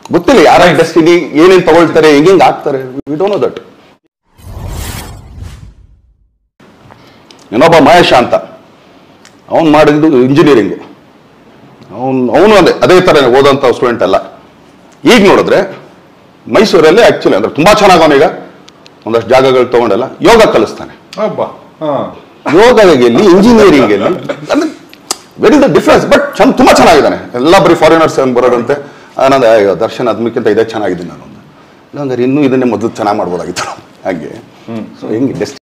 ಗೊತ್ತಿಲ್ಲ ಯಾರ ಡೆಸ್ಟಿನಿ ಏನೇನ್ ತಗೊಳ್ತಾರೆ ಹೆಂಗ್ ಹೆಂಗ್ ಆಗ್ತಾರೆ ವಿ ಡೋಂಟ್ ನೋ ದಟ್ ಇನ್ನೊಬ್ಬ ಮಹೇಶ ಅಂತ ಅವನು ಮಾಡಿದ್ದು ಇಂಜಿನಿಯರಿಂಗ್ ಅವನು ಅವನು ಅದೇ ಅದೇ ಥರ ಓದೋಂಥ ಸ್ಟೂಡೆಂಟ್ ಅಲ್ಲ ಈಗ ನೋಡಿದ್ರೆ ಮೈಸೂರಲ್ಲಿ ಆಕ್ಚುಲಿ ಅಂದ್ರೆ ತುಂಬಾ ಚೆನ್ನಾಗಿ ಅವನೀಗ ಒಂದಷ್ಟು ಜಾಗಗಳು ತಗೊಂಡೆಲ್ಲ ಯೋಗ ಕಲಿಸ್ತಾನೆ ಅಬ್ಬಾ ಹಾ ಯೋಗದಲ್ಲಿ ಇಂಜಿನಿಯರಿಂಗ್ ಅಲ್ಲಿ ಅಂದ್ರೆ ವೆರಿ ದ ಡಿಫ್ರೆನ್ಸ್ ಬಟ್ ಚಂದ ತುಂಬಾ ಚೆನ್ನಾಗಿದ್ದಾನೆ ಎಲ್ಲ ಬರೀ ಫಾರಿನರ್ಸ್ ಬರೋದಂತೆ ಆನಂದ ಅಯ್ಯೋ ದರ್ಶನ್ ಅದಕ್ಕಿಂತ ಇದೇ ಚೆನ್ನಾಗಿದ್ದೀನಿ ನಾನು ಇಲ್ಲ ಹಂಗಾರೆ ಇನ್ನೂ ಇದನ್ನೇ ಮೊದಲು ಚೆನ್ನಾಗಿ ಮಾಡ್ಬೋದಾಗಿತ್ತು ಹಾಗೆ ಸೊ ಹೆಂಗೆ ಡೆಸ್ಟ್